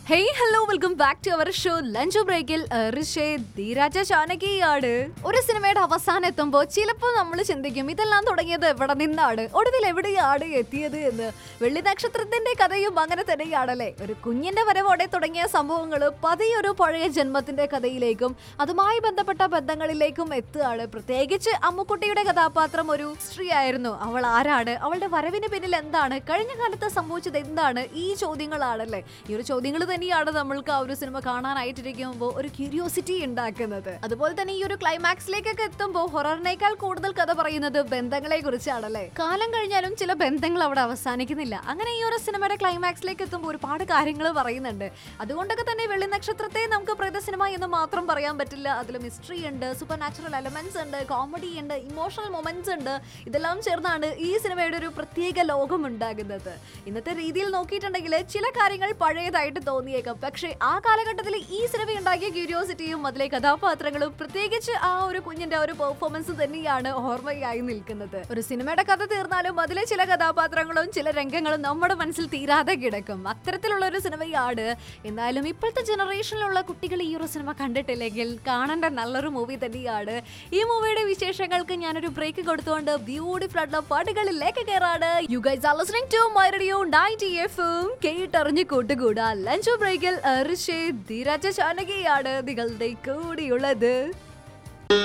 hey hello welcome back to our show lunch ബ്രേക്കിൽ ഋഷേ ധീരാജ ചാനകിയാണ് ഒരു സിനിമയുടെ അവസാനം എത്തുമ്പോൾ ചിലപ്പോൾ നമ്മൾ ചിന്തിക്കും ഇതെല്ലാം തുടങ്ങിയത് എവിടെ നിന്നാണ് ഒടുവിൽ എവിടെയാണ് എത്തിയത് എന്ന് വെള്ളി നക്ഷത്രത്തിന്റെ കഥയും അങ്ങനെ തന്നെയാണല്ലേ ഒരു കുഞ്ഞിന്റെ വരവോടെ തുടങ്ങിയ സംഭവങ്ങൾ പതിയൊരു പഴയ ജന്മത്തിന്റെ കഥയിലേക്കും അതുമായി ബന്ധപ്പെട്ട ബന്ധങ്ങളിലേക്കും എത്തുകയാണ് പ്രത്യേകിച്ച് അമ്മുക്കുട്ടിയുടെ കഥാപാത്രം ഒരു സ്ത്രീ ആയിരുന്നു അവൾ ആരാണ് അവളുടെ വരവിന് പിന്നിൽ എന്താണ് കഴിഞ്ഞ കാലത്ത് സംഭവിച്ചത് എന്താണ് ഈ ചോദ്യങ്ങളാണല്ലേ ഈ ഒരു ചോദ്യങ്ങൾ തന്നെയാണ് നമ്മൾക്ക് ആ ഒരു സിനിമ കാണാനായിട്ടിരിക്കുമ്പോൾ ഒരു ക്യൂരിയോസിറ്റി ഉണ്ടാക്കുന്നത് അതുപോലെ തന്നെ ഈ ഒരു ക്ലൈമാക്സിലേക്കൊക്കെ എത്തുമ്പോൾ ഹൊററിനേക്കാൾ കൂടുതൽ കഥ പറയുന്നത് ബന്ധങ്ങളെ കുറിച്ചാണല്ലേ കാലം കഴിഞ്ഞാലും ചില ബന്ധങ്ങൾ അവിടെ അവസാനിക്കുന്നില്ല അങ്ങനെ ഈ ഒരു സിനിമയുടെ ക്ലൈമാക്സിലേക്ക് എത്തുമ്പോൾ ഒരുപാട് കാര്യങ്ങൾ പറയുന്നുണ്ട് അതുകൊണ്ടൊക്കെ തന്നെ വെള്ളി നക്ഷത്രത്തെ നമുക്ക് പ്രേത സിനിമ എന്ന് മാത്രം പറയാൻ പറ്റില്ല അതിൽ മിസ്റ്ററി ഉണ്ട് സൂപ്പർ നാച്ചുറൽ എലമെന്റ്സ് ഉണ്ട് കോമഡി ഉണ്ട് ഇമോഷണൽ മൊമെന്റ്സ് ഉണ്ട് ഇതെല്ലാം ചേർന്നാണ് ഈ സിനിമയുടെ ഒരു പ്രത്യേക ലോകം ഉണ്ടാകുന്നത് ഇന്നത്തെ രീതിയിൽ നോക്കിയിട്ടുണ്ടെങ്കിൽ ചില കാര്യങ്ങൾ പഴയതായിട്ട് തോന്നിയേക്കാം പക്ഷേ ആ കാലഘട്ടത്തിൽ ഈ സിനിമ ഉണ്ടാക്കിയ ക്യൂരിയോസിറ്റിയും അതിലെ കഥാപാത്രങ്ങളും പ്രത്യേകിച്ച് ആ ഒരു കുഞ്ഞിന്റെ ഒരു പെർഫോമൻസ് തന്നെയാണ് ഓർമ്മയായി നിൽക്കുന്നത് ഒരു സിനിമയുടെ കഥ തീർന്നാലും അതിലെ ചില കഥാപാത്രങ്ങളും ചില രംഗങ്ങളും നമ്മുടെ മനസ്സിൽ തീരാതെ കിടക്കും അത്തരത്തിലുള്ള ഒരു സിനിമയാണ് എന്നാലും ഇപ്പോഴത്തെ ജനറേഷനിലുള്ള കുട്ടികൾ ഈ ഒരു സിനിമ കണ്ടിട്ടില്ലെങ്കിൽ കാണേണ്ട നല്ലൊരു മൂവി തന്നെയാണ് ഈ മൂവിയുടെ വിശേഷങ്ങൾക്ക് ഞാനൊരു ബ്രേക്ക് കൊടുത്തുകൊണ്ട് ബ്യൂട്ടിഫുൾ ആയിട്ടുള്ള പാട്ടുകളിലേക്ക് കയറാണ് you guys are listening to my radio 90 എഫും കേട്ടറിഞ്ഞ് കൂട്ടുകൂടാ ലഞ്ച് ബ്രേക്കിൽ ഋഷേ ധീരാജ ചാനകിയാണ് നിങ്ങളുടെ കൂടിയുള്ളത്